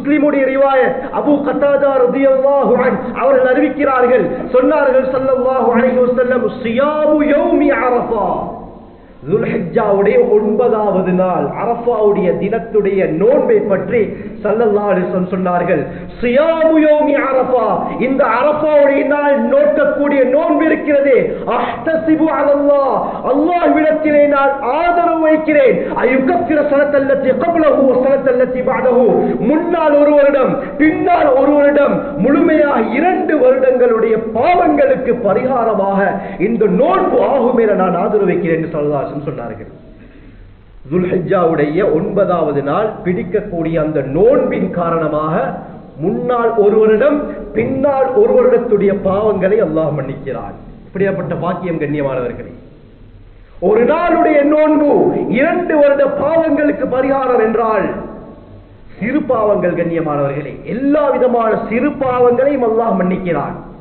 முஸ்லிமுடைய ரிவாயத் அபூ கத்தாதா ரலியல்லாஹு அன்ஹு அவர்கள் அறிவிக்கிறார்கள் சொன்னார்கள் ஸல்லல்லாஹு அலைஹி வஸல்லம் சியாமு யௌமி அரஃபா துல்ஹிஜ்ஜாவுடைய ஒன்பதாவது நாள் அரஃபாவுடைய தினத்துடைய நோன்பை பற்றி ஸல்லல்லாஹு அலைஹி வஸல்லம் சொன்னார்கள் சியாமு யௌமி அரஃபா இந்த அரஃபாவுடைய நாள் நோக்கக்கூடிய நோன்பு இருக்கிறதே அஹ்தசிபு அலல்லாஹ் அல்லாஹ்விடத்திலே நான் ஆதரவு வைக்கிறேன் அயுகஃபிர சனத்தல்லத்தி கப்லஹு வ சனத்தல்லத்தி பஅதஹு முன்னால் ஒரு வருடம் பின்னால் ஒரு வருடம் முழுமையாக இரண்டு வருடங்களுடைய பாவங்களுக்கு பரிகாரமாக இந்த நோன்பு ஆகும் என நான் ஆதரவு வைக்கிறேன் என்று சொல்லலாம் சொன்னார்கள் துல்ஹிஜாவுடைய ஒன்பதாவது நாள் பிடிக்கக்கூடிய அந்த நோன்பின் காரணமாக முன்னால் ஒரு வருடம் பின்னால் ஒரு வருடத்துடைய பாவங்களை அல்லாஹ் மன்னிக்கிறான் இப்படியாப்பட்ட பாக்கியம் கண்ணியமானவர்களே ஒரு நாளுடைய நோன்பு இரண்டு வருட பாவங்களுக்கு பரிகாரம் என்றால் சிறு பாவங்கள் கண்ணியமானவர்களே எல்லா விதமான சிறு பாவங்களையும் அல்லாஹ் மன்னிக்கிறான்